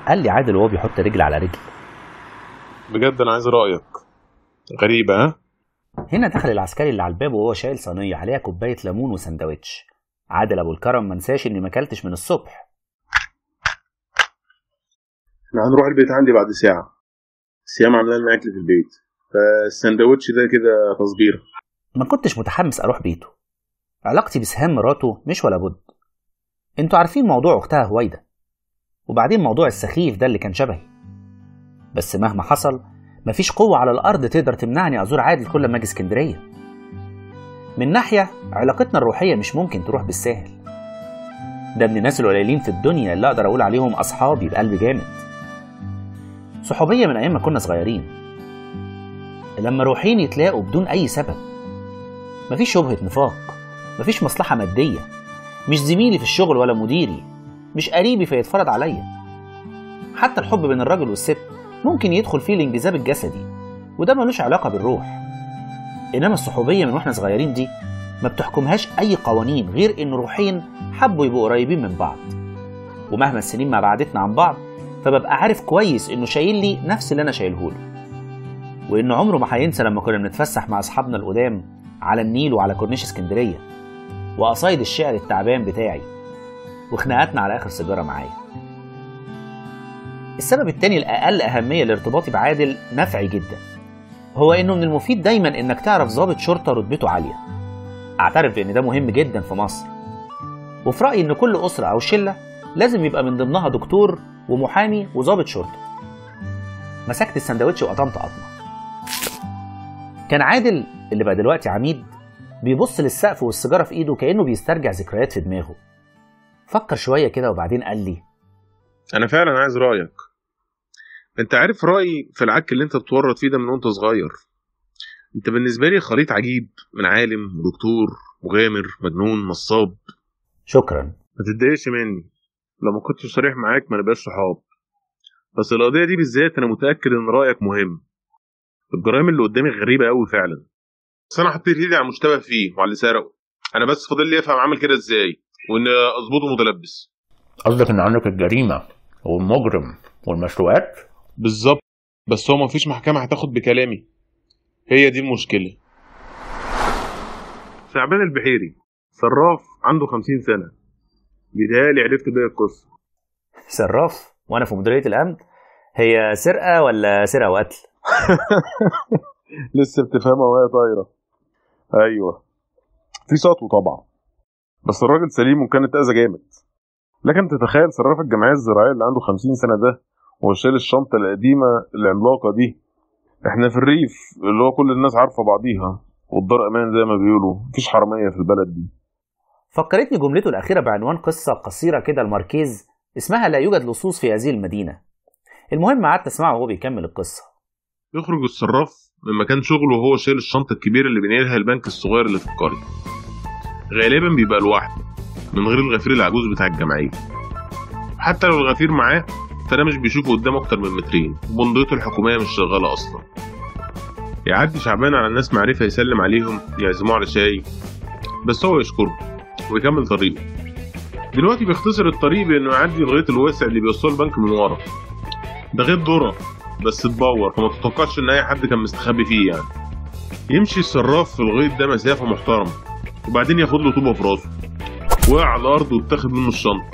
قال لي عادل وهو بيحط رجل على رجل بجد انا عايز رايك غريبه ها هنا دخل العسكري اللي على الباب وهو شايل صينيه عليها كوبايه ليمون وسندوتش عادل ابو الكرم منساش اني ما اكلتش من الصبح احنا هنروح البيت عندي بعد ساعه سيام عامله لنا اكل في البيت فالسندوتش ده كده تصبيره ما كنتش متحمس اروح بيته علاقتي بسهام مراته مش ولا بد انتوا عارفين موضوع اختها هويده وبعدين موضوع السخيف ده اللي كان شبهي بس مهما حصل مفيش قوة على الأرض تقدر تمنعني أزور عادل كل ما أجي اسكندرية من ناحية علاقتنا الروحية مش ممكن تروح بالساهل ده من الناس القليلين في الدنيا اللي أقدر أقول عليهم أصحابي بقلب جامد صحوبية من أيام ما كنا صغيرين لما روحين يتلاقوا بدون أي سبب مفيش شبهة نفاق مفيش مصلحة مادية مش زميلي في الشغل ولا مديري مش قريبي فيتفرض عليا حتى الحب بين الراجل والست ممكن يدخل فيه الانجذاب الجسدي وده ملوش علاقة بالروح إنما الصحوبية من واحنا صغيرين دي ما بتحكمهاش أي قوانين غير إن روحين حبوا يبقوا قريبين من بعض ومهما السنين ما بعدتنا عن بعض فببقى عارف كويس إنه شايل لي نفس اللي أنا شايله له وإنه عمره ما هينسى لما كنا بنتفسح مع أصحابنا القدام على النيل وعلى كورنيش اسكندرية وقصايد الشعر التعبان بتاعي وخناقاتنا على آخر سيجارة معايا السبب التاني الأقل أهمية لارتباطي بعادل نفعي جدا هو إنه من المفيد دايما إنك تعرف ضابط شرطة رتبته عالية أعترف بإن ده مهم جدا في مصر وفي رأيي إن كل أسرة أو شلة لازم يبقى من ضمنها دكتور ومحامي وضابط شرطة مسكت السندوتش وقطمت قطمة كان عادل اللي بقى دلوقتي عميد بيبص للسقف والسيجارة في إيده كأنه بيسترجع ذكريات في دماغه فكر شوية كده وبعدين قال لي انا فعلا عايز رايك انت عارف رايي في العك اللي انت بتورط فيه ده من وانت صغير انت بالنسبه لي خليط عجيب من عالم ودكتور مغامر مجنون نصاب شكرا ما تتضايقش مني لو ما كنتش صريح معاك ما نبقاش صحاب بس القضيه دي بالذات انا متاكد ان رايك مهم الجرائم اللي قدامي غريبه قوي فعلا بس انا حطيت ايدي على المشتبه فيه وعلى اللي سرقه انا بس فاضل لي افهم عمل كده ازاي وان اظبطه متلبس قصدك إن عندك الجريمة والمجرم والمشروعات بالظبط بس هو مفيش محكمة هتاخد بكلامي هي دي المشكلة شعبان البحيري صراف عنده خمسين سنة بيتهيألي عرفت بيه القصة صراف وأنا في مديرية الأمن هي سرقة ولا سرقة وقتل؟ لسه بتفهمها وهي طايرة أيوه في سطو طبعا بس الراجل سليم وكان اتأذى جامد لكن تتخيل صراف الجمعية الزراعية اللي عنده خمسين سنة ده وهو شايل الشنطة القديمة العملاقة دي احنا في الريف اللي هو كل الناس عارفة بعضيها والدار أمان زي ما بيقولوا مفيش حرامية في البلد دي فكرتني جملته الأخيرة بعنوان قصة قصيرة كده الماركيز اسمها لا يوجد لصوص في هذه المدينة المهم قعدت أسمعه وهو بيكمل القصة يخرج الصراف من مكان شغله وهو شايل الشنطة الكبيرة اللي بينقلها البنك الصغير اللي في القرية غالبا بيبقى لوحده من غير الغفير العجوز بتاع الجمعية حتى لو الغفير معاه فده مش بيشوفه قدامه أكتر من مترين وبندقيته الحكومية مش شغالة أصلا يعدي شعبان على الناس معرفة يسلم عليهم يعزموه على شاي بس هو يشكره ويكمل طريقه دلوقتي بيختصر الطريق بإنه يعدي لغاية الواسع اللي بيوصل البنك من ورا ده غير ذرة بس اتبور فما تتوقعش إن أي حد كان مستخبي فيه يعني يمشي الصراف في الغيط ده مسافة محترمة وبعدين ياخد له طوبة في راسه وقع على الأرض واتاخد منه الشنطة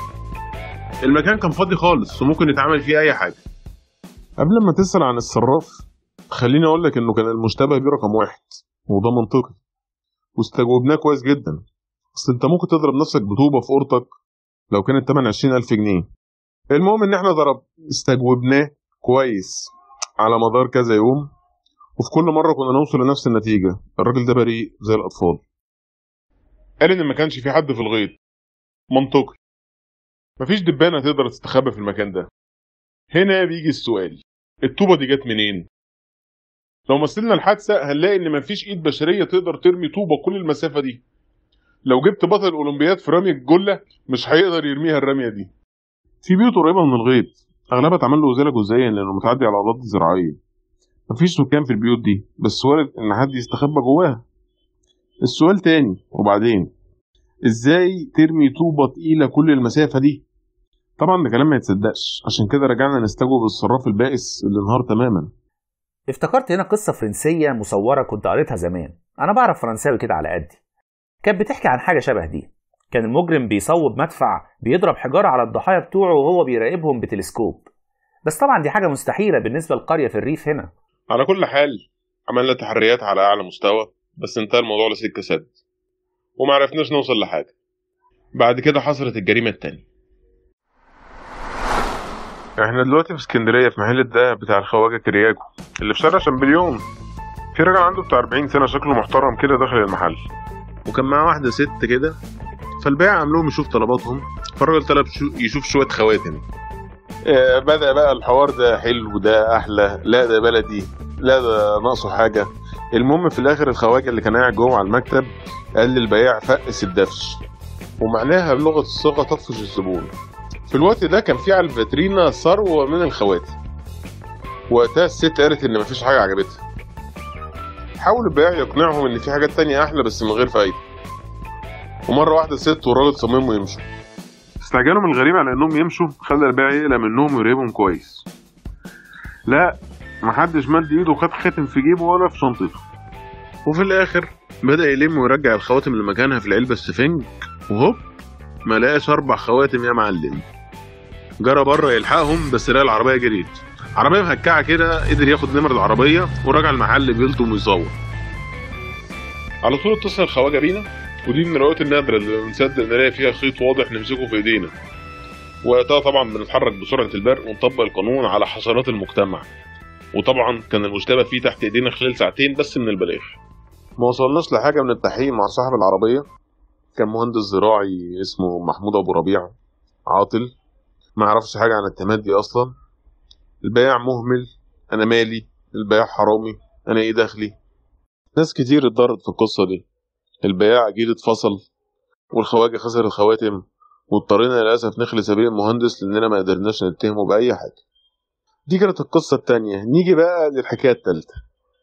المكان كان فاضي خالص وممكن يتعمل فيه أي حاجة قبل ما تسأل عن الصراف خليني أقول لك إنه كان المشتبه بيه رقم واحد وده منطقي واستجوبناه كويس جدا أصل أنت ممكن تضرب نفسك بطوبة في أوضتك لو كان التمن عشرين ألف جنيه المهم إن إحنا ضرب استجوبناه كويس على مدار كذا يوم وفي كل مرة كنا نوصل لنفس النتيجة الراجل ده بريء زي الأطفال قال إن ما كانش في حد في الغيط منطقي مفيش دبانة تقدر تستخبى في المكان ده هنا بيجي السؤال الطوبة دي جت منين؟ لو مثلنا الحادثة هنلاقي إن مفيش إيد بشرية تقدر ترمي طوبة كل المسافة دي لو جبت بطل الأولمبياد في رمي الجلة مش هيقدر يرميها الرمية دي في بيوت قريبة من الغيط أغلبها اتعمل له إزالة جزئيا لأنه متعدي على الأراضي الزراعية مفيش سكان في البيوت دي بس وارد إن حد يستخبى جواها السؤال تاني وبعدين إزاي ترمي طوبة تقيلة كل المسافة دي طبعا ده كلام ما يتصدقش عشان كده رجعنا نستجوب الصراف البائس اللي انهار تماما افتكرت هنا قصة فرنسية مصورة كنت قريتها زمان أنا بعرف فرنساوي كده على قدي كانت بتحكي عن حاجة شبه دي كان المجرم بيصوب مدفع بيضرب حجارة على الضحايا بتوعه وهو بيراقبهم بتلسكوب بس طبعا دي حاجة مستحيلة بالنسبة لقرية في الريف هنا على كل حال عملنا تحريات على اعلى مستوى بس انتهى الموضوع لسكه سد وما عرفناش نوصل لحاجه بعد كده حصلت الجريمه التانية احنا دلوقتي في اسكندريه في محل الدهب بتاع الخواجه كرياكو اللي في شارع شامبليون في راجل عنده بتاع 40 سنه شكله محترم كده داخل المحل وكان معاه واحده ست كده فالبائع عم لهم يشوف طلباتهم فالراجل طلب شو يشوف شويه خواتم آه، بدأ بقى الحوار ده حلو ده أحلى لا ده بلدي لا ده ناقصه حاجة المهم في الآخر الخواجة اللي كان قاعد جوه على المكتب قال للبياع فقس الدفش ومعناها بلغة الصيغة طفش الزبون في الوقت ده كان في على الفاترينا ثروة من الخواتم وقتها الست قالت إن مفيش حاجة عجبتها حاول البياع يقنعهم إن في حاجات تانية أحلى بس من غير فايدة ومرة واحدة الست والراجل صمموا يمشوا استعجالهم الغريب على انهم يمشوا خلى البائع يقلق منهم ويراقبهم كويس لا محدش مد ايده وخد خاتم في جيبه ولا في شنطته وفي الاخر بدا يلم ويرجع الخواتم لمكانها في العلبه السفنج وهوب ما لقاش اربع خواتم يا معلم جرى بره يلحقهم بس لقى العربيه جريت عربيه مهكعه كده قدر ياخد نمر العربيه ورجع المحل بيلطم ويصور على طول اتصل الخواجه بينا ودي من الروايات النادرة اللي بنصدق نلاقي فيها خيط واضح نمسكه في ايدينا وقتها طبعا بنتحرك بسرعة البرق ونطبق القانون على حشرات المجتمع وطبعا كان المشتبه فيه تحت ايدينا خلال ساعتين بس من البلاغ ما وصلناش لحاجة من التحقيق مع صاحب العربية كان مهندس زراعي اسمه محمود أبو ربيع عاطل ما يعرفش حاجة عن التمدي أصلا البياع مهمل أنا مالي البياع حرامي أنا إيه دخلي ناس كتير اتضرت في القصة دي البياع جيل اتفصل والخواجة خسر الخواتم واضطرينا للأسف نخلي سبيل المهندس لأننا ما قدرناش نتهمه بأي حاجة دي كانت القصة التانية نيجي بقى للحكاية التالتة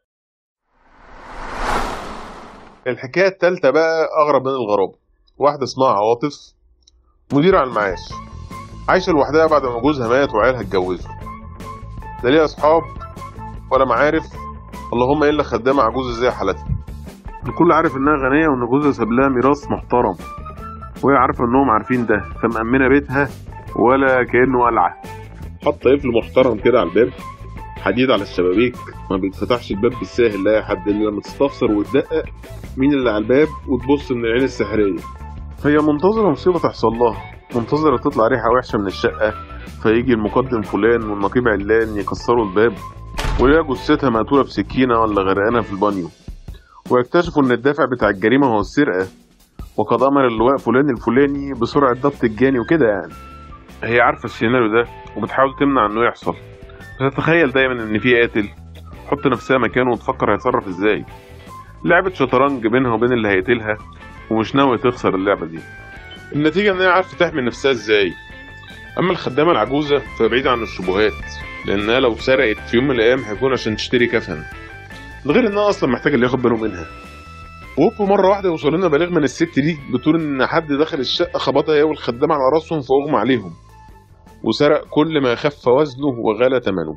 الحكاية التالتة بقى أغرب من الغرابة واحدة اسمها عواطف مديرة على المعاش عايشة لوحدها بعد ما جوزها مات وعيالها اتجوزوا لا ليها أصحاب ولا معارف اللهم إلا خدامة عجوزة زي حالتها الكل عارف انها غنيه وان جوزها ساب لها ميراث محترم وهي عارفه انهم عارفين ده فمأمنه بيتها ولا كانه قلعه حط قفل محترم كده على الباب حديد على الشبابيك ما بيتفتحش الباب بالساهل لا يا حد الا لما تستفسر وتدقق مين اللي على الباب وتبص من العين السحريه هي منتظره مصيبه تحصل لها منتظره تطلع ريحه وحشه من الشقه فيجي المقدم فلان والنقيب علان يكسروا الباب ويلاقي جثتها مقتوله بسكينه ولا غرقانه في البانيو ويكتشفوا ان الدافع بتاع الجريمه هو السرقه وقد امر اللواء فلان الفلاني بسرعه ضبط الجاني وكده يعني هي عارفه السيناريو ده وبتحاول تمنع انه يحصل بتتخيل دايما ان في قاتل تحط نفسها مكانه وتفكر هيتصرف ازاي لعبة شطرنج بينها وبين اللي هيقتلها ومش ناوية تخسر اللعبة دي النتيجة ان هي عارفة تحمي نفسها ازاي اما الخدامة العجوزة فبعيدة عن الشبهات لانها لو سرقت في يوم من الايام هيكون عشان تشتري كفن ده غير انها اصلا محتاجه اللي ياخد باله منها وهوب مره واحده يوصل لنا بلاغ من الست دي بتقول ان حد دخل الشقه خبطها هي والخدامه على راسهم فاغمى عليهم وسرق كل ما خف وزنه وغلى ثمنه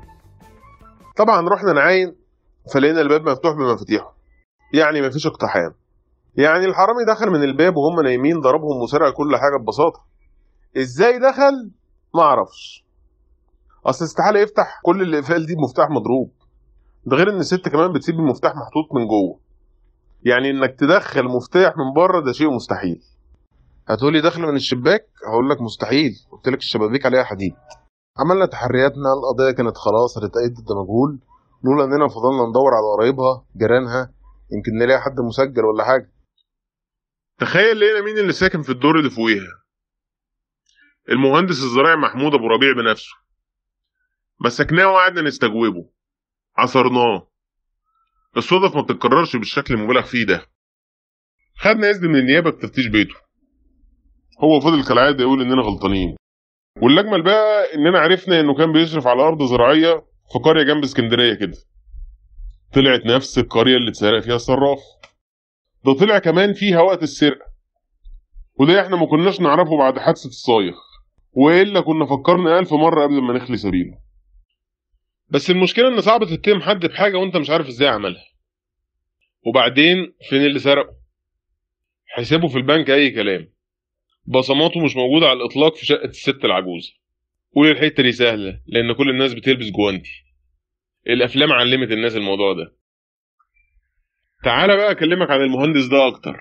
طبعا رحنا نعاين فلقينا الباب مفتوح بمفاتيحه يعني مفيش اقتحام يعني الحرامي دخل من الباب وهم نايمين ضربهم وسرق كل حاجه ببساطه ازاي دخل ما اعرفش اصل استحاله يفتح كل الاقفال دي بمفتاح مضروب ده غير ان الست كمان بتسيب المفتاح محطوط من جوه يعني انك تدخل مفتاح من بره ده شيء مستحيل هتقولي داخله من الشباك هقول لك مستحيل قلت لك الشبابيك عليها حديد عملنا تحرياتنا القضيه كانت خلاص هتتأيد ضد مجهول لولا اننا فضلنا ندور على قرايبها جيرانها يمكن نلاقي حد مسجل ولا حاجه تخيل لقينا مين اللي ساكن في الدور اللي فوقيها المهندس الزراعي محمود ابو ربيع بنفسه مسكناه وقعدنا نستجوبه عصرناه الصدف ما بتتكررش بالشكل المبالغ فيه ده خدنا اذن من النيابه بتفتيش بيته هو فضل كالعاده يقول اننا غلطانين والاجمل بقى اننا عرفنا انه كان بيشرف على ارض زراعيه في قريه جنب اسكندريه كده طلعت نفس القريه اللي اتسرق فيها الصراف ده طلع كمان فيها وقت السرقه وده احنا ما كناش نعرفه بعد حادثه الصايغ والا كنا فكرنا الف مره قبل ما نخلي سبيله بس المشكله ان صعب تتهم حد بحاجه وانت مش عارف ازاي عملها وبعدين فين اللي سرقه حسابه في البنك اي كلام بصماته مش موجوده على الاطلاق في شقه الست العجوزه قول الحته دي سهله لان كل الناس بتلبس جوانتي الافلام علمت الناس الموضوع ده تعالى بقى اكلمك عن المهندس ده اكتر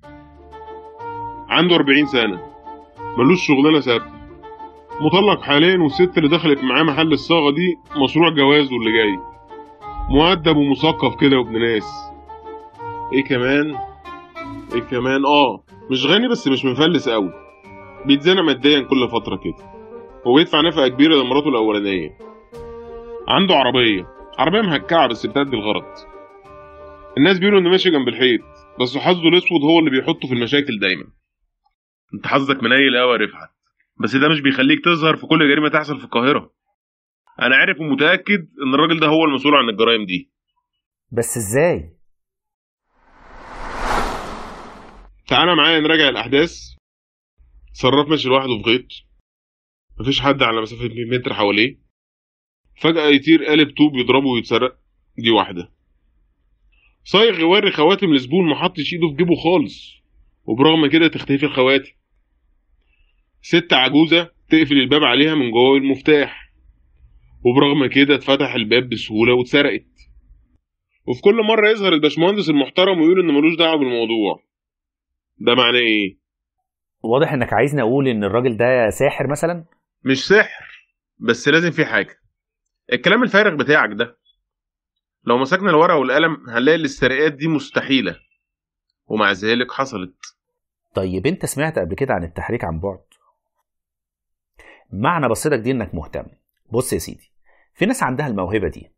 عنده 40 سنه ملوش شغلانه ثابته مطلق حاليا والست اللي دخلت معاه محل الصاغه دي مشروع جوازه اللي جاي مؤدب ومثقف كده وابن ناس ايه كمان ايه كمان اه مش غني بس مش مفلس قوي بيتزنق ماديا كل فتره كده وبيدفع نفقه كبيره لمراته الاولانيه عنده عربيه عربيه مهكعه بس بتأدي الغرض الناس بيقولوا انه ماشي جنب الحيط بس حظه الاسود هو اللي بيحطه في المشاكل دايما انت حظك منيل قوي يا رفعت بس ده مش بيخليك تظهر في كل جريمه تحصل في القاهره انا عارف ومتاكد ان الراجل ده هو المسؤول عن الجرائم دي بس ازاي تعالى معايا نراجع الاحداث صراف ماشي لوحده في غيط مفيش حد على مسافه 100 متر حواليه فجاه يطير قالب طوب يضربه ويتسرق دي واحده صايغ يوري خواتم لزبون محطش ايده في جيبه خالص وبرغم كده تختفي الخواتم ست عجوزة تقفل الباب عليها من جوه المفتاح وبرغم كده اتفتح الباب بسهولة واتسرقت وفي كل مرة يظهر الباشمهندس المحترم ويقول إن ملوش دعوة بالموضوع ده معناه إيه؟ واضح انك عايزني اقول ان الراجل ده ساحر مثلا مش سحر بس لازم في حاجة الكلام الفارغ بتاعك ده لو مسكنا الورقة والقلم هنلاقي الاسترقاءات دي مستحيلة ومع ذلك حصلت طيب انت سمعت قبل كده عن التحريك عن بعد معنى بصيتك دي انك مهتم بص يا سيدي في ناس عندها الموهبة دي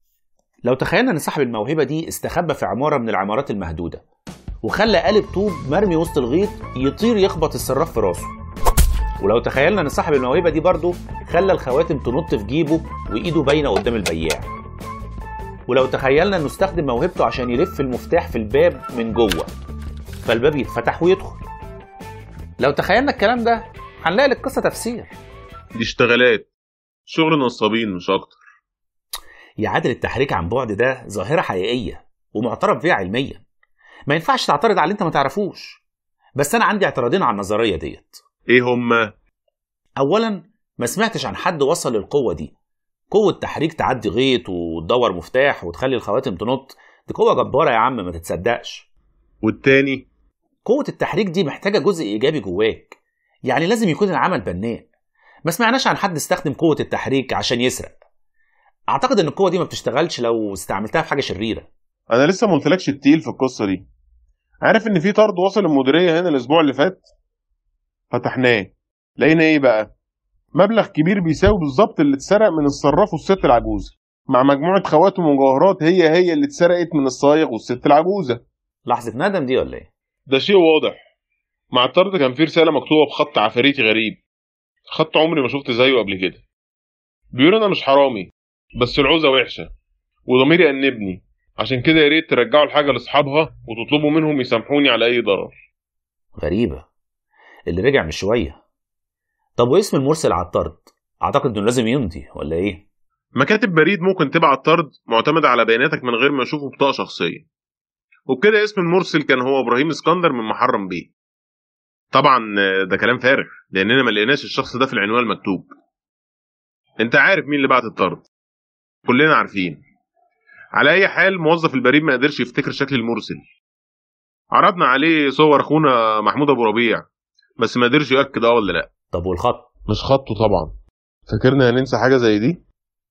لو تخيلنا ان صاحب الموهبة دي استخبى في عمارة من العمارات المهدودة وخلى قالب طوب مرمي وسط الغيط يطير يخبط الصراف في راسه ولو تخيلنا ان صاحب الموهبة دي برضه خلى الخواتم تنط في جيبه وايده باينة قدام البياع ولو تخيلنا انه استخدم موهبته عشان يلف المفتاح في الباب من جوه فالباب يتفتح ويدخل لو تخيلنا الكلام ده هنلاقي للقصه تفسير دي اشتغالات شغل نصابين مش أكتر يا عادل التحريك عن بعد ده ظاهره حقيقيه ومعترف بيها علميا ما ينفعش تعترض على اللي انت ما تعرفوش بس انا عندي اعتراضين على النظريه ديت إيه هما؟ اولا ما سمعتش عن حد وصل للقوه دي قوه تحريك تعدي غيط وتدور مفتاح وتخلي الخواتم تنط دي قوه جباره يا عم ما تتصدقش والتاني قوة التحريك دي محتاجة جزء إيجابي جواك يعني لازم يكون العمل بناء ما سمعناش عن حد استخدم قوة التحريك عشان يسرق أعتقد إن القوة دي ما بتشتغلش لو استعملتها في حاجة شريرة أنا لسه ما قلتلكش التقيل في القصة دي عارف إن في طرد وصل المديرية هنا الأسبوع اللي فات؟ فتحناه لقينا إيه بقى؟ مبلغ كبير بيساوي بالظبط اللي اتسرق من الصراف والست العجوزة مع مجموعة خواتم ومجوهرات هي هي اللي اتسرقت من الصايغ والست العجوزة لحظة ندم دي ولا إيه؟ ده شيء واضح مع الطرد كان في رسالة مكتوبة بخط عفاريتي غريب خط عمري ما شفت زيه قبل كده بيقول أنا مش حرامي بس العوزة وحشة وضميري أنبني عشان كده يا ريت ترجعوا الحاجة لأصحابها وتطلبوا منهم يسامحوني على أي ضرر غريبة اللي رجع من شوية طب واسم المرسل على الطرد أعتقد إنه لازم يمضي ولا إيه؟ مكاتب بريد ممكن تبعت طرد معتمدة على بياناتك من غير ما يشوفوا بطاقة شخصية وبكده اسم المرسل كان هو إبراهيم اسكندر من محرم بيه طبعا ده كلام فارغ لأننا ما لقيناش الشخص ده في العنوان المكتوب انت عارف مين اللي بعت الطرد كلنا عارفين على اي حال موظف البريد ما قدرش يفتكر شكل المرسل عرضنا عليه صور اخونا محمود ابو ربيع بس ما قدرش يؤكد اه ولا لا طب والخط؟ مش خطه طبعا فاكرنا هننسى حاجه زي دي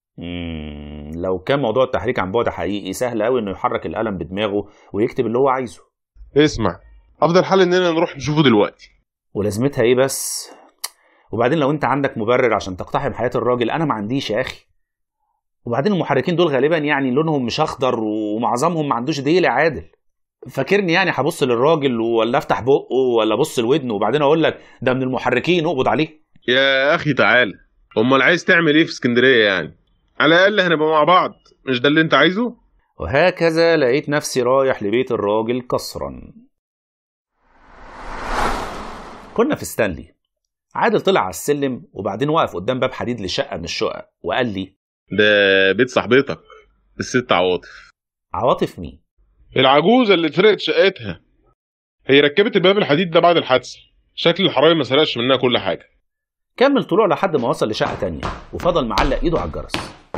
مم... لو كان موضوع التحريك عن بعد حقيقي سهل قوي إنه يحرك القلم بدماغه ويكتب اللي هو عايزه اسمع افضل حل اننا نروح نشوفه دلوقتي ولازمتها إيه بس؟ وبعدين لو أنت عندك مبرر عشان تقتحم حياة الراجل أنا ما عنديش يا أخي وبعدين المحركين دول غالبا يعني لونهم مش اخضر ومعظمهم ما عندوش ديل عادل فاكرني يعني هبص للراجل ولا افتح بقه ولا ابص لودنه وبعدين اقول لك ده من المحركين اقبض عليه يا اخي تعال امال عايز تعمل ايه في اسكندريه يعني على الاقل هنبقى مع بعض مش ده اللي انت عايزه وهكذا لقيت نفسي رايح لبيت الراجل قصرا كنا في ستانلي عادل طلع على السلم وبعدين وقف قدام باب حديد لشقة من الشقق وقال لي ده بيت صاحبتك الست عواطف عواطف مين؟ العجوزة اللي اتفرقت شقتها هي ركبت الباب الحديد ده بعد الحادثة شكل الحرامي ما سرقش منها كل حاجة كمل طلوع لحد ما وصل لشقة تانية وفضل معلق ايده على الجرس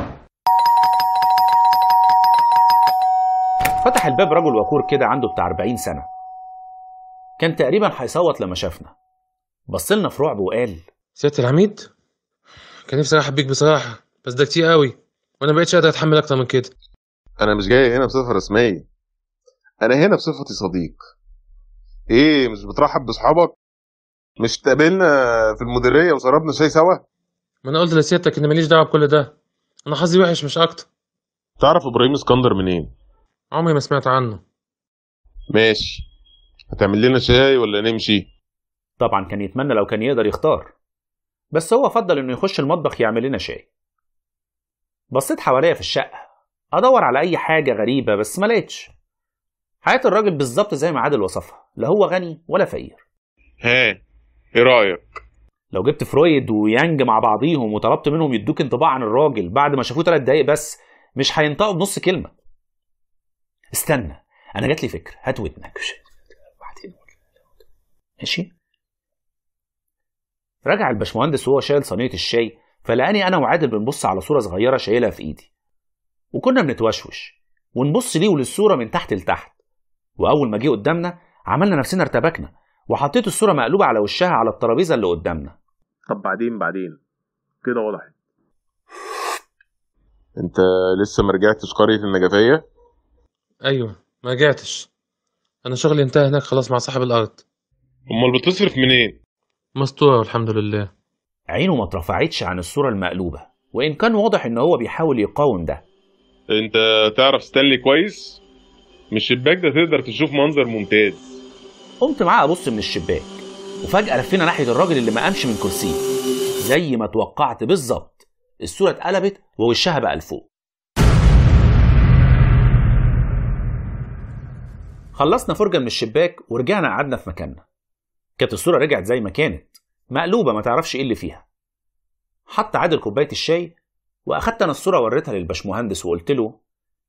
فتح الباب رجل وقور كده عنده بتاع 40 سنة كان تقريبا هيصوت لما شافنا بصلنا في رعب وقال سيادة العميد كان نفسي ارحب بيك بصراحة بس ده كتير قوي وانا مبقتش قادر اتحمل اكتر من كده أنا مش جاي هنا بصفة رسمية أنا هنا بصفتي صديق إيه مش بترحب بأصحابك؟ مش تقابلنا في المديرية وشربنا شاي سوا؟ ما انا قلت لسيادتك ان ماليش دعوة بكل ده انا حظي وحش مش اكتر تعرف إبراهيم اسكندر منين؟ عمري ما سمعت عنه ماشي هتعمل لنا شاي ولا نمشي؟ طبعا كان يتمنى لو كان يقدر يختار بس هو فضل انه يخش المطبخ يعمل لنا شاي بصيت حواليا في الشقة ادور على اي حاجة غريبة بس ما لقيتش حياة الراجل بالظبط زي ما عادل وصفها لا هو غني ولا فقير ها إيه رأيك؟ لو جبت فرويد ويانج مع بعضيهم وطلبت منهم يدوك انطباع عن الراجل بعد ما شافوه ثلاث دقايق بس مش هينطقوا بنص كلمة استنى انا جات لي فكرة هات ودنك ماشي رجع الباشمهندس وهو شايل صينية الشاي فلقاني انا وعادل بنبص على صورة صغيرة شايلها في ايدي وكنا بنتوشوش ونبص ليه وللصورة من تحت لتحت واول ما جه قدامنا عملنا نفسنا ارتبكنا وحطيت الصورة مقلوبة على وشها على الترابيزة اللي قدامنا طب بعدين بعدين كده وضحت انت لسه ما رجعتش قرية النجفية؟ ايوه ما رجعتش انا شغلي انتهى هناك خلاص مع صاحب الارض امال بتصرف منين؟ مستورة والحمد لله عينه ما اترفعتش عن الصورة المقلوبة وإن كان واضح إن هو بيحاول يقاوم ده انت تعرف ستانلي كويس؟ من الشباك ده تقدر تشوف منظر ممتاز قمت معاه أبص من الشباك وفجأة لفينا ناحية الراجل اللي ما قامش من كرسيه زي ما توقعت بالظبط الصورة اتقلبت ووشها بقى لفوق خلصنا فرجة من الشباك ورجعنا قعدنا في مكاننا كانت الصورة رجعت زي ما كانت مقلوبة ما تعرفش ايه اللي فيها حط عادل كوباية الشاي واخدت انا الصورة وريتها للبشمهندس وقلت له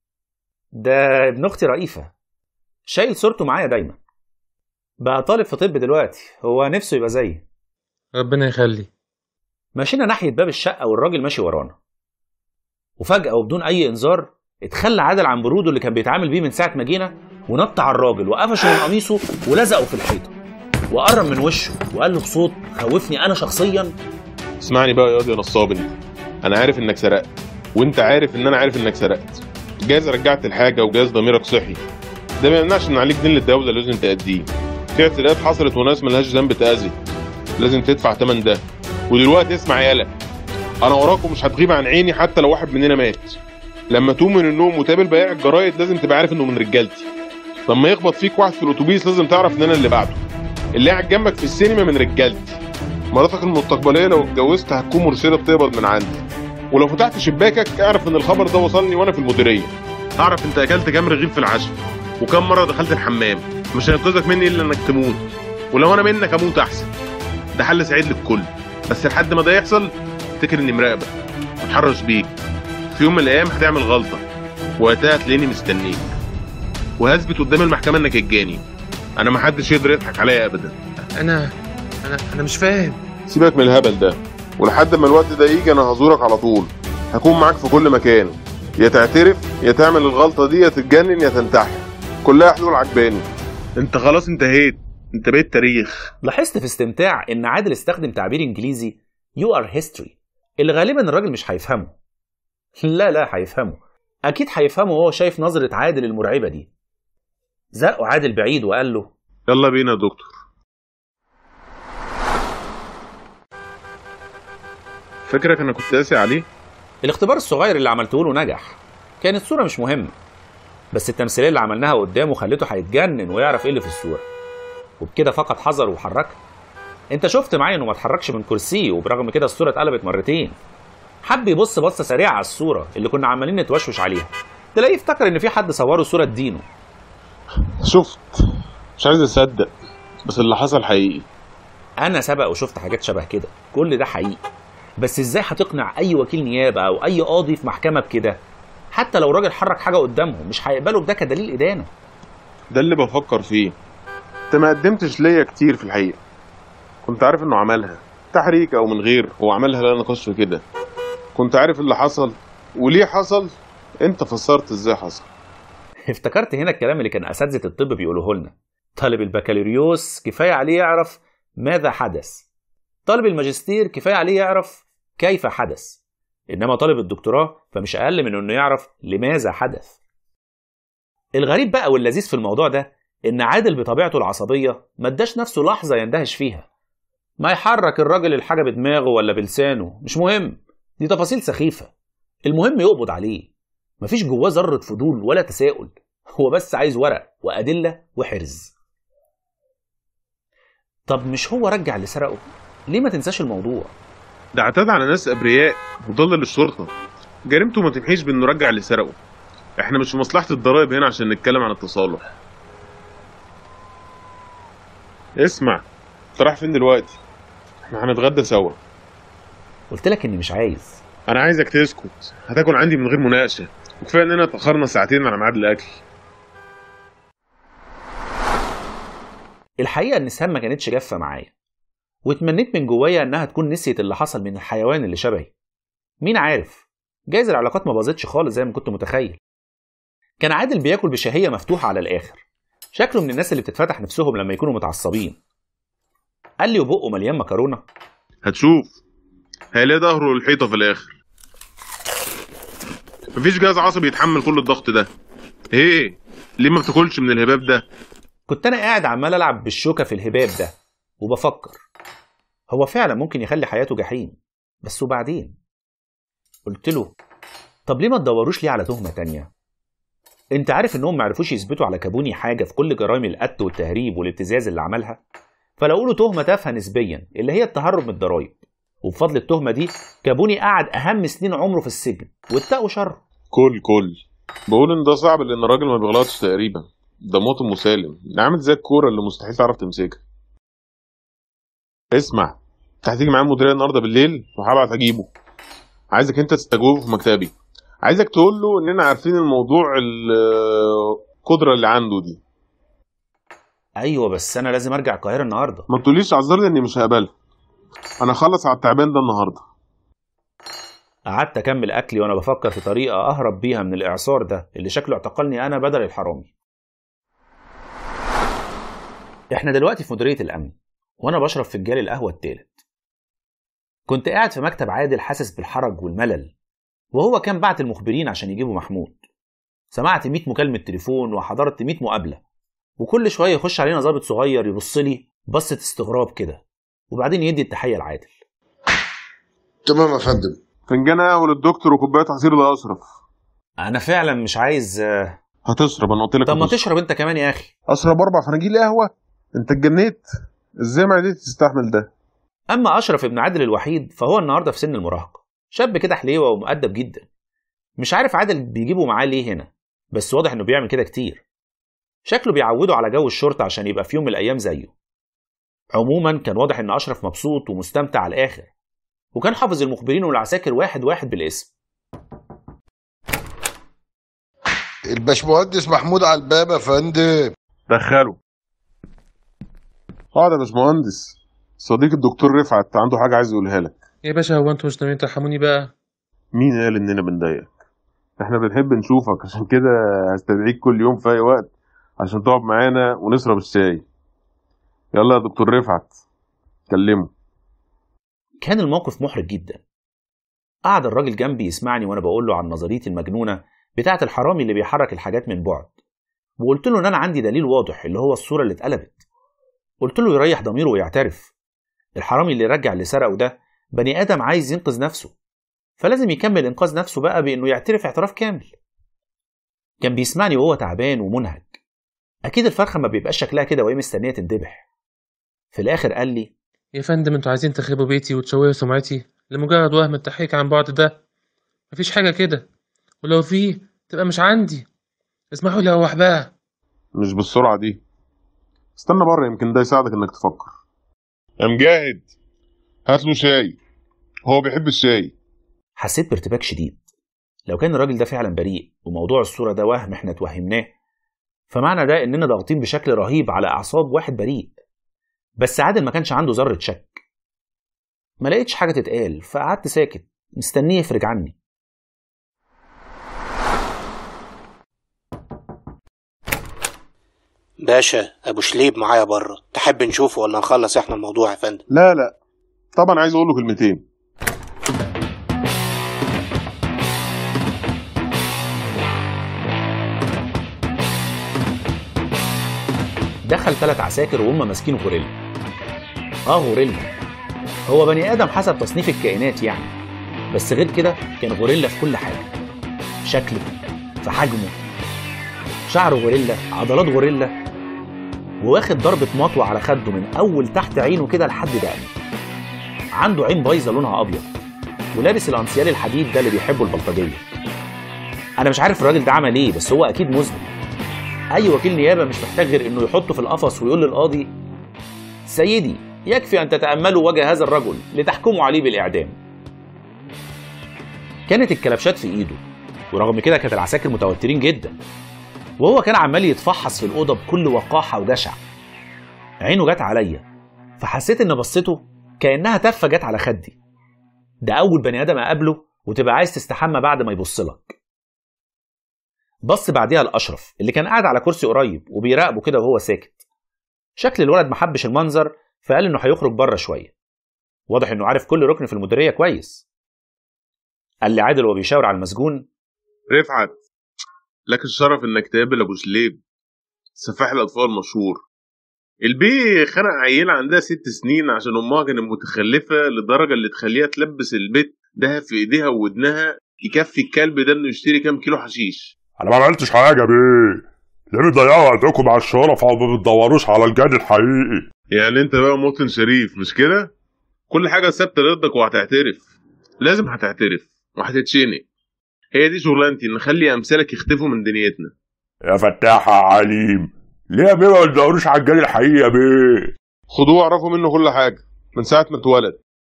ده ابن اختي رئيفة شايل صورته معايا دايما بقى طالب في طب دلوقتي هو نفسه يبقى زيي ربنا يخلي مشينا ناحية باب الشقة والراجل ماشي ورانا وفجأة وبدون أي إنذار اتخلى عادل عن بروده اللي كان بيتعامل بيه من ساعة ما جينا ونط على الراجل وقفشه من قميصه ولزقه في الحيطة وقرب من وشه وقال له بصوت خوفني أنا شخصيا اسمعني بقى يا واد يا نصاب انت انا عارف انك سرقت وانت عارف ان انا عارف انك سرقت جايز رجعت الحاجه وجايز ضميرك صحي ده ما يمنعش ان عليك دين للدوله لازم تأديه في اعتداءات حصلت وناس ملهاش ذنب تأذي لازم تدفع تمن ده ودلوقتي اسمع يالا انا وراك ومش هتغيب عن عيني حتى لو واحد مننا مات لما تقوم من النوم وتقابل بياع الجرايد لازم تبقى عارف انه من رجالتي لما يخبط فيك واحد في الاتوبيس لازم تعرف ان انا اللي بعده اللي قاعد جنبك في السينما من رجالتي مراتك المستقبليه لو اتجوزت هتكون مرشده بتقبض من عندي ولو فتحت شباكك اعرف ان الخبر ده وصلني وانا في المديريه اعرف انت اكلت كام رغيف في العشاء وكم مره دخلت الحمام مش هينقذك مني الا انك تموت ولو انا منك اموت احسن ده حل سعيد للكل بس لحد ما ده يحصل افتكر اني مراقبك واتحرش بيك في يوم من الايام هتعمل غلطه وقتها هتلاقيني مستنيك وهثبت قدام المحكمه انك الجاني انا محدش يقدر يضحك عليا ابدا انا انا انا مش فاهم سيبك من الهبل ده ولحد ما الوقت ده يجي انا هزورك على طول هكون معاك في كل مكان يا تعترف يا تعمل الغلطه دي يا تتجنن يا تنتحر كلها حلول عجباني انت خلاص انتهيت انت بقيت تاريخ لاحظت في استمتاع إن عادل استخدم تعبير إنجليزي You are history اللي غالبا الراجل مش هيفهمه لا لا هيفهمه أكيد هيفهمه وهو شايف نظرة عادل المرعبة دي زقه عادل بعيد وقال له يلا بينا يا دكتور فكرك انا كنت قاسي عليه الاختبار الصغير اللي عملته له نجح كانت صورة مش مهمة بس التمثيلية اللي عملناها قدامه خليته هيتجنن ويعرف ايه اللي في الصورة وبكده فقد حذره وحركها انت شفت معايا انه ما اتحركش من كرسيه وبرغم كده الصورة اتقلبت مرتين حب يبص بصة سريعة على الصورة اللي كنا عمالين نتوشوش عليها تلاقيه افتكر ان في حد صوره صورة دينه شفت مش عايز اصدق بس اللي حصل حقيقي انا سبق وشفت حاجات شبه كده كل ده حقيقي بس ازاي هتقنع اي وكيل نيابه او اي قاضي في محكمه بكده حتى لو راجل حرك حاجه قدامهم مش هيقبلوا بده كدليل ادانه ده اللي بفكر فيه انت ما قدمتش ليا كتير في الحقيقه كنت عارف انه عملها تحريك او من غير هو عملها لا نقاش في كده كنت عارف اللي حصل وليه حصل انت فسرت ازاي حصل افتكرت هنا الكلام اللي كان اساتذه الطب بيقولوه لنا طالب البكالوريوس كفايه عليه يعرف ماذا حدث طالب الماجستير كفايه عليه يعرف كيف حدث انما طالب الدكتوراه فمش اقل من انه يعرف لماذا حدث الغريب بقى واللذيذ في الموضوع ده ان عادل بطبيعته العصبيه ما اداش نفسه لحظه يندهش فيها ما يحرك الراجل الحاجه بدماغه ولا بلسانه مش مهم دي تفاصيل سخيفه المهم يقبض عليه مفيش جواه ذره فضول ولا تساؤل هو بس عايز ورق وادله وحرز طب مش هو رجع اللي سرقه ليه ما تنساش الموضوع ده اعتاد على ناس ابرياء وضل للشرطه جريمته ما تمحيش بانه رجع اللي سرقه احنا مش في مصلحه الضرايب هنا عشان نتكلم عن التصالح اسمع انت رايح فين دلوقتي احنا هنتغدى سوا قلت لك اني مش عايز انا عايزك تسكت هتاكل عندي من غير مناقشه وكفايه اننا اتاخرنا ساعتين على ميعاد الاكل الحقيقه ان سهام ما كانتش جافه معايا واتمنيت من جوايا انها تكون نسيت اللي حصل من الحيوان اللي شبهي مين عارف جايز العلاقات ما باظتش خالص زي ما كنت متخيل كان عادل بياكل بشهيه مفتوحه على الاخر شكله من الناس اللي بتتفتح نفسهم لما يكونوا متعصبين قال لي وبقه مليان مكرونه هتشوف هيلاقي ظهره الحيطه في الاخر مفيش جهاز عصبي يتحمل كل الضغط ده ايه ليه ما بتاكلش من الهباب ده كنت انا قاعد عمال العب بالشوكه في الهباب ده وبفكر هو فعلا ممكن يخلي حياته جحيم بس وبعدين قلت له طب ليه ما تدوروش ليه على تهمه تانية انت عارف انهم ما عرفوش يثبتوا على كابوني حاجه في كل جرائم القتل والتهريب والابتزاز اللي عملها فلقوا له تهمه تافهه نسبيا اللي هي التهرب من الضرايب وبفضل التهمه دي كابوني قعد اهم سنين عمره في السجن واتقوا شره كل كل بقول ان ده صعب لان الراجل ما بيغلطش تقريبا ده موت مسالم ده عامل زي الكوره اللي مستحيل تعرف تمسكها اسمع انت هتيجي معايا المديريه النهارده بالليل وهبعت اجيبه عايزك انت تستجوبه في مكتبي عايزك تقول له اننا عارفين الموضوع القدره اللي عنده دي ايوه بس انا لازم ارجع القاهره النهارده ما تقوليش اعذر لي اني مش هقبلها انا اخلص على التعبان ده النهارده قعدت اكمل اكلي وانا بفكر في طريقه اهرب بيها من الاعصار ده اللي شكله اعتقلني انا بدل الحرامي احنا دلوقتي في مديريه الامن وانا بشرب فنجان القهوه التالت كنت قاعد في مكتب عادل حاسس بالحرج والملل وهو كان بعت المخبرين عشان يجيبوا محمود سمعت 100 مكالمه تليفون وحضرت 100 مقابله وكل شويه يخش علينا ضابط صغير يبص لي بصه استغراب كده وبعدين يدي التحيه لعادل تمام يا فندم فنجان قهوه للدكتور وكوبايه عصير لاشرف انا فعلا مش عايز آه، هتشرب انا قلت لك طب ما هتشرب. تشرب انت كمان يا اخي اشرب اربع فناجيل قهوه انت اتجنيت ازاي معدتي تستحمل ده اما اشرف ابن عادل الوحيد فهو النهارده في سن المراهقه شاب كده حليوه ومؤدب جدا مش عارف عادل بيجيبه معاه ليه هنا بس واضح انه بيعمل كده كتير شكله بيعوده على جو الشرطه عشان يبقى في يوم من الايام زيه عموما كان واضح ان اشرف مبسوط ومستمتع على الاخر وكان حافظ المخبرين والعساكر واحد واحد بالاسم الباشمهندس محمود على الباب يا فندم دخله اقعد يا باشمهندس صديق الدكتور رفعت عنده حاجه عايز يقولها لك يا باشا هو انتوا مش ناويين ترحموني بقى مين قال اننا بنضايقك احنا بنحب نشوفك عشان كده هستدعيك كل يوم في اي وقت عشان تقعد معانا ونشرب الشاي يلا يا دكتور رفعت كلمه كان الموقف محرج جدا قعد الراجل جنبي يسمعني وانا بقول له عن نظريتي المجنونه بتاعه الحرامي اللي بيحرك الحاجات من بعد وقلت له ان انا عندي دليل واضح اللي هو الصوره اللي اتقلبت قلت له يريح ضميره ويعترف الحرامي اللي رجع اللي سرقه ده بني ادم عايز ينقذ نفسه فلازم يكمل انقاذ نفسه بقى بانه يعترف اعتراف كامل كان بيسمعني وهو تعبان ومنهك اكيد الفرخه ما بيبقاش شكلها كده وهي مستنيه تندبح في الاخر قال لي يا فندم انتوا عايزين تخربوا بيتي وتشوهوا سمعتي لمجرد وهم التحقيق عن بعد ده مفيش حاجة كده ولو في تبقى مش عندي اسمحوا لي اروح بقى مش بالسرعه دي استنى بره يمكن ده يساعدك انك تفكر يا مجاهد هات له شاي هو بيحب الشاي حسيت بارتباك شديد لو كان الراجل ده فعلا بريء وموضوع الصورة ده وهم احنا اتوهمناه فمعنى ده اننا ضاغطين بشكل رهيب على اعصاب واحد بريء بس عادل ما كانش عنده ذرة شك ما لقيتش حاجة تتقال فقعدت ساكت مستنيه يفرج عني باشا ابو شليب معايا بره تحب نشوفه ولا نخلص احنا الموضوع يا فندم لا لا طبعا عايز اقول له كلمتين دخل ثلاث عساكر وهم ماسكين غوريلا اه غوريلا هو بني ادم حسب تصنيف الكائنات يعني بس غير كده كان غوريلا في كل حاجه شكله في حجمه شعر غوريلا عضلات غوريلا وواخد ضربة مطوة على خده من أول تحت عينه كده لحد دقنه عنده عين بايظة لونها أبيض ولابس الأنسيال الحديد ده اللي بيحبه البلطجية أنا مش عارف الراجل ده عمل إيه بس هو أكيد مذنب أي وكيل نيابة مش محتاج غير إنه يحطه في القفص ويقول للقاضي سيدي يكفي أن تتأملوا وجه هذا الرجل لتحكموا عليه بالإعدام كانت الكلبشات في إيده ورغم كده كانت العساكر متوترين جدا وهو كان عمال يتفحص في الأوضة بكل وقاحة وجشع عينه جت عليا فحسيت إن بصته كأنها تفة جت على خدي ده أول بني آدم أقابله وتبقى عايز تستحمى بعد ما يبص لك بص بعديها لأشرف اللي كان قاعد على كرسي قريب وبيراقبه كده وهو ساكت شكل الولد محبش المنظر فقال إنه هيخرج بره شوية واضح إنه عارف كل ركن في المديرية كويس قال لي عادل وهو بيشاور على المسجون رفعت لك الشرف انك تقابل ابو شليب سفاح الاطفال المشهور البي خنق عيلة عندها ست سنين عشان امها كانت متخلفة لدرجة اللي تخليها تلبس البيت دهب في ايديها وودنها يكفي الكلب ده انه يشتري كام كيلو حشيش انا ما عملتش حاجه بيه ليه بتضيعوا وقتكم مع الشرف وما بتدوروش على الجد الحقيقي يعني انت بقى مواطن شريف مش كده كل حاجة ثابتة ضدك وهتعترف لازم هتعترف وهتتشنق هي دي شغلانتي نخلي امثالك يختفوا من دنيتنا يا فتاح يا عليم ليه يا بيه ما بتدوروش على الجد الحقيقي يا بيه خدوه واعرفوا منه كل حاجة من ساعة ما اتولد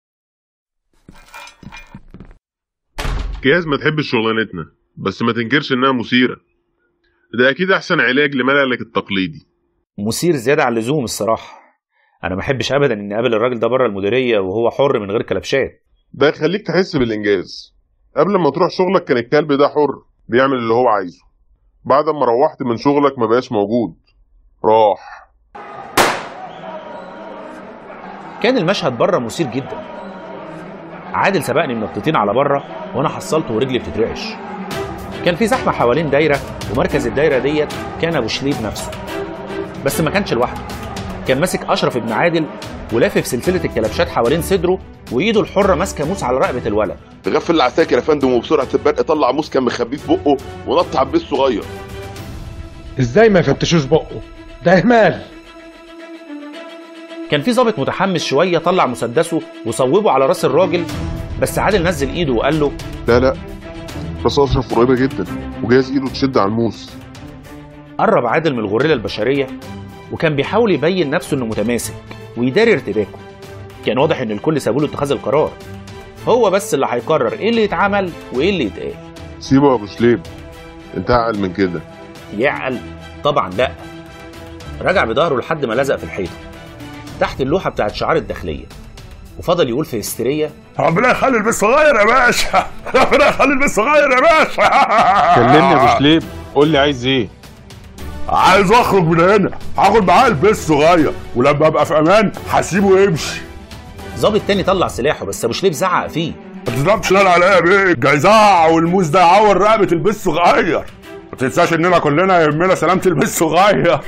كياس ما تحبش شغلانتنا بس ما تنكرش انها مثيرة ده اكيد احسن علاج لمللك التقليدي مثير زيادة عن اللزوم الصراحة أنا ما أحبش أبدا إني أقابل الراجل ده بره المديرية وهو حر من غير كلبشات ده يخليك تحس بالانجاز قبل ما تروح شغلك كان الكلب ده حر بيعمل اللي هو عايزه بعد ما روحت من شغلك ما بقاش موجود راح كان المشهد بره مثير جدا عادل سبقني منطتين على بره وانا حصلته ورجلي بتترعش كان في زحمه حوالين دايره ومركز الدايره ديت كان ابو شليب نفسه بس ما كانش لوحده كان ماسك اشرف ابن عادل ولافف سلسله الكلبشات حوالين صدره وايده الحره ماسكه موس على رقبه الولد غفل العساكر يا فندم وبسرعه البرق طلع موس كان مخبيه في بقه ونط على البيت الصغير ازاي ما يفتشوش بقه ده اهمال كان في ضابط متحمس شويه طلع مسدسه وصوبه على راس الراجل بس عادل نزل ايده وقال له لا لا راس اشرف قريبة جدا وجايز ايده تشد على الموس قرب عادل من الغوريلا البشريه وكان بيحاول يبين نفسه انه متماسك ويداري ارتباكه كان واضح ان الكل سابوله اتخاذ القرار هو بس اللي هيقرر ايه اللي يتعمل وايه اللي يتقال سيبه يا ابو شليب انت اعقل من كده يعقل طبعا لا رجع بظهره لحد ما لزق في الحيطه تحت اللوحه بتاعت شعار الداخليه وفضل يقول في هستيريه ربنا يخلي البيت صغير يا باشا ربنا يخلي البيت صغير يا باشا كلمني يا ابو شليب قول لي عايز ايه عايز اخرج من هنا هاخد معاه البيت صغير ولما ابقى في امان هسيبه يمشي ظابط تاني طلع سلاحه بس ابو شليب زعق فيه ما تضربش نار عليا يا بيه الجيزاع والموس ده يعور رقبه البيت صغير ما تنساش اننا كلنا يهمنا سلامه البيت صغير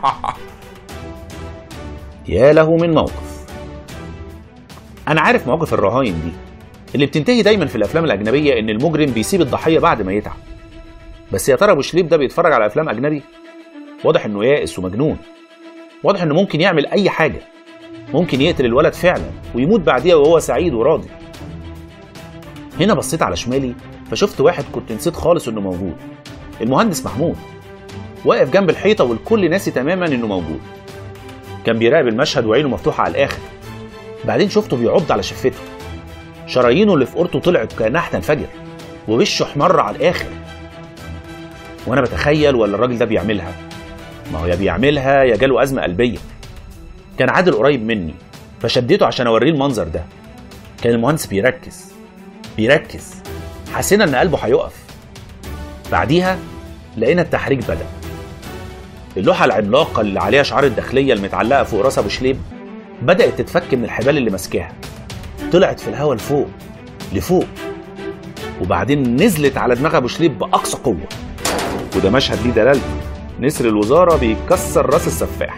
يا له من موقف انا عارف مواقف الرهاين دي اللي بتنتهي دايما في الافلام الاجنبيه ان المجرم بيسيب الضحيه بعد ما يتعب بس يا ترى ابو شليب ده بيتفرج على افلام اجنبي واضح انه يائس ومجنون واضح انه ممكن يعمل اي حاجه ممكن يقتل الولد فعلا ويموت بعديها وهو سعيد وراضي هنا بصيت على شمالي فشفت واحد كنت نسيت خالص انه موجود المهندس محمود واقف جنب الحيطه والكل ناسي تماما انه موجود كان بيراقب المشهد وعينه مفتوحه على الاخر بعدين شفته بيعض على شفته شرايينه اللي في قرطه طلعت كانها هتنفجر ووشه احمر على الاخر وانا بتخيل ولا الراجل ده بيعملها ما هو يا بيعملها يا جاله ازمه قلبيه كان عادل قريب مني فشديته عشان اوريه المنظر ده كان المهندس بيركز بيركز حسينا ان قلبه هيقف بعديها لقينا التحريك بدا اللوحه العملاقه اللي عليها شعار الداخليه المتعلقه فوق راس ابو شليب بدات تتفك من الحبال اللي ماسكاها طلعت في الهواء لفوق لفوق وبعدين نزلت على دماغ ابو شليب باقصى قوه وده مشهد ليه دلالته نسر الوزاره بيكسر راس السفاح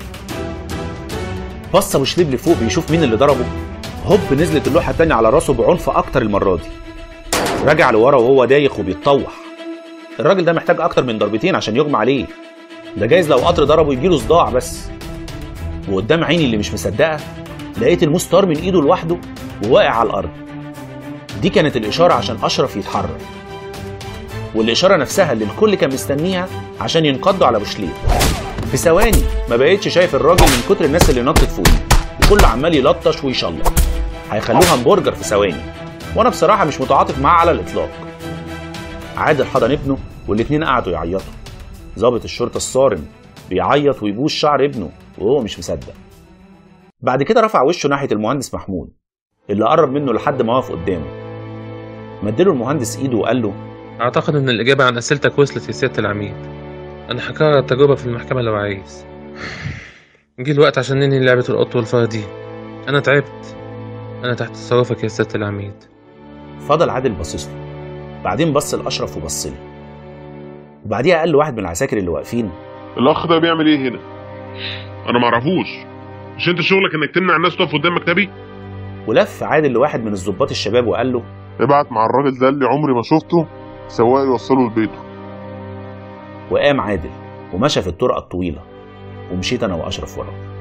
بص ابو شليب لفوق بيشوف مين اللي ضربه هوب نزلت اللوحه التانية على راسه بعنف اكتر المره دي رجع لورا وهو دايخ وبيتطوح الراجل ده محتاج اكتر من ضربتين عشان يغمى عليه ده جايز لو قطر ضربه يجيله صداع بس وقدام عيني اللي مش مصدقه لقيت الموس طار من ايده لوحده وواقع على الارض دي كانت الاشاره عشان اشرف يتحرك والاشاره نفسها اللي الكل كان مستنيها عشان ينقضوا على ابو شليب في ثواني ما بقتش شايف الراجل من كتر الناس اللي نطت فوقيه وكله عمال يلطش ويشلط هيخلوه همبرجر في ثواني وانا بصراحه مش متعاطف معاه على الاطلاق عادل حضن ابنه والاتنين قعدوا يعيطوا ضابط الشرطه الصارم بيعيط ويبوس شعر ابنه وهو مش مصدق بعد كده رفع وشه ناحيه المهندس محمود اللي قرب منه لحد ما وقف قدامه مديله المهندس ايده وقال له أعتقد إن الإجابة عن أسئلتك وصلت يا سيادة العميد أنا هكرر التجربة في المحكمة لو عايز جه الوقت عشان ننهي لعبة القط والفار دي أنا تعبت أنا تحت تصرفك يا سيادة العميد فضل عادل باصص له بعدين بص لاشرف وبص لي وبعديها قال لواحد من العساكر اللي واقفين الاخ ده بيعمل ايه هنا انا معرفوش مش انت شغلك انك تمنع الناس تقف قدام مكتبي ولف عادل لواحد من الضباط الشباب وقال له ابعت مع الراجل ده اللي عمري ما شفته سواق يوصله لبيته وقام عادل ومشى في الطرقه الطويله ومشيت انا واشرف وراه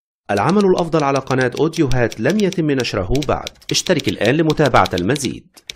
العمل الأفضل على قناة أوديوهات لم يتم نشره بعد اشترك الآن لمتابعة المزيد